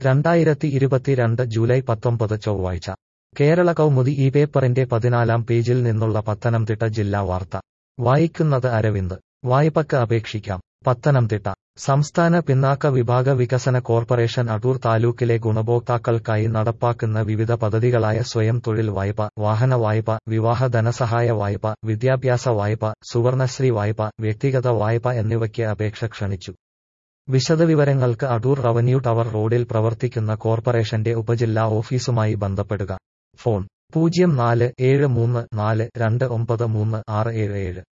രണ്ടായിരത്തി ഇരുപത്തിരണ്ട് ജൂലൈ പത്തൊമ്പത് ചൊവ്വാഴ്ച കേരള കൗമുദി ഈ പേപ്പറിന്റെ പതിനാലാം പേജിൽ നിന്നുള്ള പത്തനംതിട്ട ജില്ലാ വാർത്ത വായിക്കുന്നത് അരവിന്ദ് വായ്പക്ക് അപേക്ഷിക്കാം പത്തനംതിട്ട സംസ്ഥാന പിന്നാക്ക വിഭാഗ വികസന കോർപ്പറേഷൻ അടൂർ താലൂക്കിലെ ഗുണഭോക്താക്കൾക്കായി നടപ്പാക്കുന്ന വിവിധ പദ്ധതികളായ സ്വയം തൊഴിൽ വായ്പ വാഹന വായ്പ വിവാഹ ധനസഹായ വായ്പ വിദ്യാഭ്യാസ വായ്പ സുവർണശ്രീ വായ്പ വ്യക്തിഗത വായ്പ എന്നിവയ്ക്ക് അപേക്ഷ ക്ഷണിച്ചു വിശദവിവരങ്ങൾക്ക് അടൂർ റവന്യൂ ടവർ റോഡിൽ പ്രവർത്തിക്കുന്ന കോർപ്പറേഷന്റെ ഉപജില്ലാ ഓഫീസുമായി ബന്ധപ്പെടുക ഫോൺ പൂജ്യം നാല് ഏഴ് മൂന്ന് നാല് രണ്ട് ഒമ്പത് മൂന്ന് ആറ് ഏഴ് ഏഴ്